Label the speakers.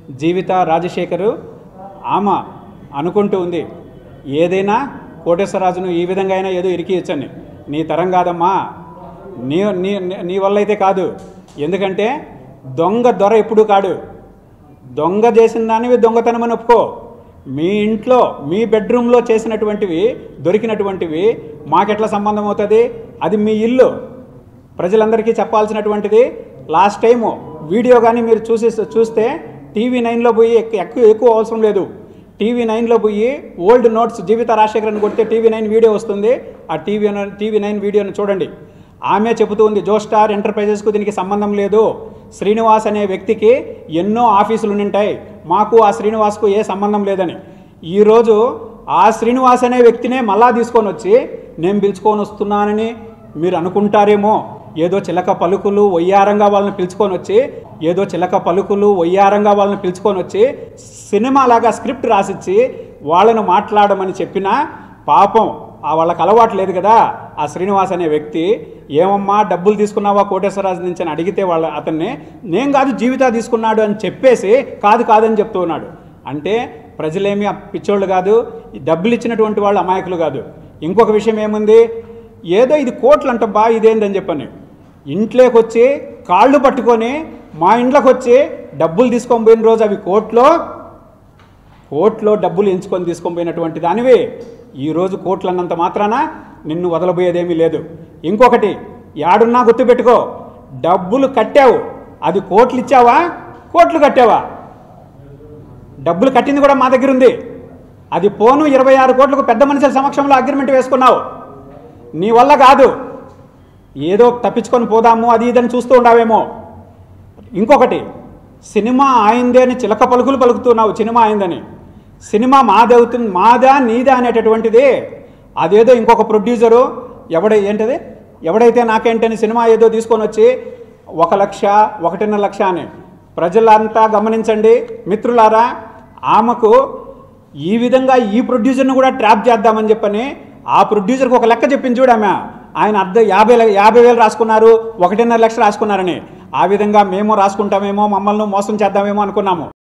Speaker 1: జీవిత రాజశేఖరు ఆమె అనుకుంటూ ఉంది ఏదైనా కోటేశ్వరరాజును ఈ విధంగా అయినా ఏదో ఇరికియచ్చని నీ తరం కాదమ్మా నీ నీ నీ వల్ల అయితే కాదు ఎందుకంటే దొంగ దొర ఎప్పుడూ కాడు దొంగ చేసిన దానివి దొంగతనమని ఒప్పుకో మీ ఇంట్లో మీ బెడ్రూమ్లో చేసినటువంటివి దొరికినటువంటివి మాకెట్లా సంబంధం అవుతుంది అది మీ ఇల్లు ప్రజలందరికీ చెప్పాల్సినటువంటిది లాస్ట్ టైము వీడియో కానీ మీరు చూసి చూస్తే టీవీ నైన్లో పోయి ఎక్- ఎక్కువ ఎక్కువ అవసరం లేదు టీవీ నైన్లో పోయి ఓల్డ్ నోట్స్ జీవిత రాజశేఖరన్ కొడితే టీవీ నైన్ వీడియో వస్తుంది ఆ టీవీ టీవీ నైన్ వీడియోను చూడండి ఆమె చెబుతూ ఉంది జో స్టార్ ఎంటర్ప్రైజెస్కు దీనికి సంబంధం లేదు శ్రీనివాస్ అనే వ్యక్తికి ఎన్నో ఆఫీసులు ఉంటాయి మాకు ఆ శ్రీనివాస్కు ఏ సంబంధం లేదని ఈరోజు ఆ శ్రీనివాస్ అనే వ్యక్తినే మళ్ళా తీసుకొని వచ్చి నేను పిలుచుకొని వస్తున్నానని మీరు అనుకుంటారేమో ఏదో చిలక పలుకులు వయ్యారంగా వాళ్ళని పిలుచుకొని వచ్చి ఏదో చిలక పలుకులు వయ్యారంగా వాళ్ళని పిలుచుకొని వచ్చి సినిమాలాగా స్క్రిప్ట్ రాసిచ్చి వాళ్ళను మాట్లాడమని చెప్పినా పాపం ఆ వాళ్ళకి అలవాటు లేదు కదా ఆ శ్రీనివాస్ అనే వ్యక్తి ఏమమ్మా డబ్బులు తీసుకున్నావా కోటేశ్వరరాజు నుంచి అని అడిగితే వాళ్ళ అతన్ని నేను కాదు జీవితా తీసుకున్నాడు అని చెప్పేసి కాదు కాదని చెప్తూ ఉన్నాడు అంటే ప్రజలేమి ఆ పిచ్చోళ్ళు కాదు ఈ డబ్బులు ఇచ్చినటువంటి వాళ్ళు అమాయకులు కాదు ఇంకొక విషయం ఏముంది ఏదో ఇది కోట్లు అంటబ్బా ఇదేందని చెప్పని ఇంట్లోకి వచ్చి కాళ్ళు పట్టుకొని మా ఇంట్లోకి వచ్చి డబ్బులు తీసుకొని పోయిన రోజు అవి కోట్లో కోట్లో డబ్బులు ఎంచుకొని తీసుకొని పోయినటువంటి దానివి ఈరోజు కోట్లు అన్నంత మాత్రాన నిన్ను వదలబోయేదేమీ లేదు ఇంకొకటి యాడున్నా గుర్తుపెట్టుకో డబ్బులు కట్టావు అది కోట్లు ఇచ్చావా కోట్లు కట్టావా డబ్బులు కట్టింది కూడా మా దగ్గర ఉంది అది పోను ఇరవై ఆరు కోట్లకు పెద్ద మనుషుల సమక్షంలో అగ్రిమెంట్ వేసుకున్నావు నీ వల్ల కాదు ఏదో తప్పించుకొని పోదాము అది ఇదని చూస్తూ ఉండావేమో ఇంకొకటి సినిమా ఆయిందే అని చిలక పలుకులు పలుకుతున్నావు సినిమా ఆయిందని సినిమా మాదవుతుంది మాదా నీదా అనేటటువంటిది అదేదో ఇంకొక ప్రొడ్యూసరు ఎవడై ఏంటది ఎవడైతే నాకేంటని సినిమా ఏదో తీసుకొని వచ్చి ఒక లక్ష ఒకటిన్నర లక్ష అని ప్రజలంతా గమనించండి మిత్రులారా ఆమెకు ఈ విధంగా ఈ ప్రొడ్యూసర్ను కూడా ట్రాప్ చేద్దామని చెప్పని ఆ ప్రొడ్యూసర్కి ఒక లెక్క చెప్పింది చూడమ్మా ఆయన అర్ధ యాభై లక్ష- యాభై వేలు రాసుకున్నారు ఒకటిన్నర లక్ష రాసుకున్నారని ఆ విధంగా మేము రాసుకుంటామేమో మమ్మల్ని మోసం చేద్దామేమో అనుకున్నాము